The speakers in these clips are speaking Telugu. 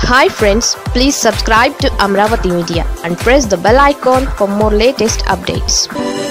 hi friends please subscribe to Amaravati media and press the bell icon for more latest updates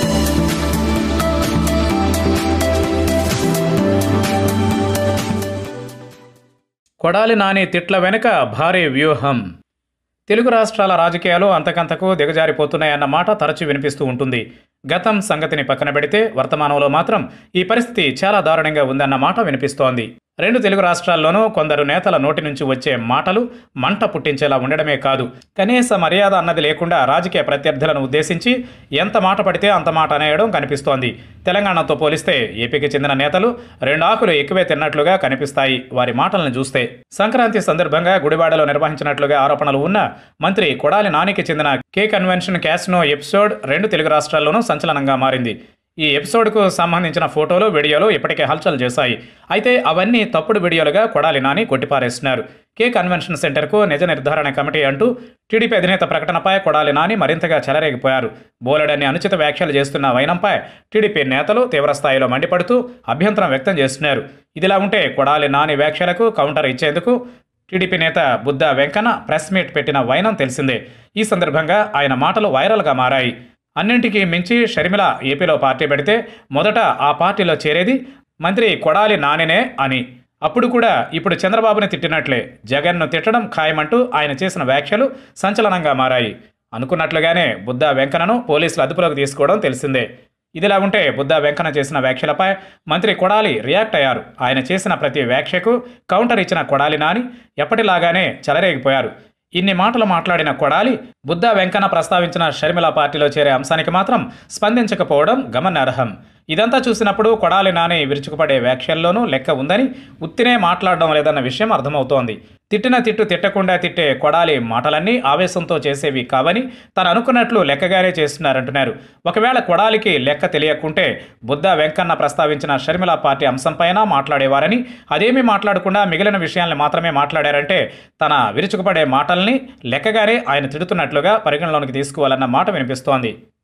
Kodali Nani తిట్ల వెనుక భారీ వ్యూహం తెలుగు రాష్ట్రాల రాజకీయాలు అంతకంతకు దిగజారిపోతున్నాయన్న మాట తరచూ వినిపిస్తూ ఉంటుంది గతం సంగతిని పక్కన పెడితే వర్తమానంలో మాత్రం ఈ పరిస్థితి చాలా దారుణంగా ఉందన్న మాట వినిపిస్తోంది రెండు తెలుగు రాష్ట్రాల్లోనూ కొందరు నేతల నోటి నుంచి వచ్చే మాటలు మంట పుట్టించేలా ఉండడమే కాదు కనీస మర్యాద అన్నది లేకుండా రాజకీయ ప్రత్యర్థులను ఉద్దేశించి ఎంత మాట పడితే అంత మాట అనేయడం కనిపిస్తోంది తెలంగాణతో పోలిస్తే ఏపీకి చెందిన నేతలు రెండు ఆకులు ఎక్కువే తిన్నట్లుగా కనిపిస్తాయి వారి మాటలను చూస్తే సంక్రాంతి సందర్భంగా గుడివాడలో నిర్వహించినట్లుగా ఆరోపణలు ఉన్న మంత్రి కొడాలి నానికి చెందిన కే కన్వెన్షన్ క్యాసినో ఎపిసోడ్ రెండు తెలుగు రాష్ట్రాల్లోనూ సంచలనంగా మారింది ఈ ఎపిసోడ్కు సంబంధించిన ఫోటోలు వీడియోలు ఇప్పటికే హల్చల్ చేశాయి అయితే అవన్నీ తప్పుడు వీడియోలుగా కొడాలి నాని కొట్టిపారేస్తున్నారు కే కన్వెన్షన్ సెంటర్కు నిజ నిర్ధారణ కమిటీ అంటూ టీడీపీ అధినేత ప్రకటనపై కొడాలి నాని మరింతగా చెలరేగిపోయారు బోలెడన్ని అనుచిత వ్యాఖ్యలు చేస్తున్న వైనంపై టీడీపీ నేతలు తీవ్రస్థాయిలో మండిపడుతూ అభ్యంతరం వ్యక్తం చేస్తున్నారు ఇదిలా ఉంటే కొడాలి నాని వ్యాఖ్యలకు కౌంటర్ ఇచ్చేందుకు టీడీపీ నేత బుద్ధ వెంకన్న ప్రెస్ మీట్ పెట్టిన వైనం తెలిసిందే ఈ సందర్భంగా ఆయన మాటలు వైరల్గా మారాయి అన్నింటికీ మించి షర్మిల ఏపీలో పార్టీ పెడితే మొదట ఆ పార్టీలో చేరేది మంత్రి కొడాలి నానినే అని అప్పుడు కూడా ఇప్పుడు చంద్రబాబుని తిట్టినట్లే జగన్ను తిట్టడం ఖాయమంటూ ఆయన చేసిన వ్యాఖ్యలు సంచలనంగా మారాయి అనుకున్నట్లుగానే బుద్ధ వెంకన్నను పోలీసులు అదుపులోకి తీసుకోవడం తెలిసిందే ఇదిలా ఉంటే బుద్ధ వెంకన్న చేసిన వ్యాఖ్యలపై మంత్రి కొడాలి రియాక్ట్ అయ్యారు ఆయన చేసిన ప్రతి వ్యాఖ్యకు కౌంటర్ ఇచ్చిన కొడాలి నాని ఎప్పటిలాగానే చెలరేగిపోయారు ఇన్ని మాటలు మాట్లాడిన కొడాలి బుద్ధ వెంకన్న ప్రస్తావించిన షర్మిల పార్టీలో చేరే అంశానికి మాత్రం స్పందించకపోవడం గమనార్హం ఇదంతా చూసినప్పుడు కొడాలి నాని విరుచుకుపడే వ్యాఖ్యల్లోనూ లెక్క ఉందని ఉత్తినే మాట్లాడడం లేదన్న విషయం అర్థమవుతోంది తిట్టిన తిట్టు తిట్టకుండా తిట్టే కొడాలి మాటలన్నీ ఆవేశంతో చేసేవి కావని తను అనుకున్నట్లు లెక్కగానే చేస్తున్నారంటున్నారు ఒకవేళ కొడాలికి లెక్క తెలియకుంటే బుద్ధ వెంకన్న ప్రస్తావించిన షర్మిల పార్టీ అంశంపైన మాట్లాడేవారని అదేమీ మాట్లాడకుండా మిగిలిన విషయాల్ని మాత్రమే మాట్లాడారంటే తన విరుచుకుపడే మాటల్ని లెక్కగానే ఆయన తిడుతున్నట్లుగా పరిగణలోనికి తీసుకోవాలన్న మాట వినిపిస్తోంది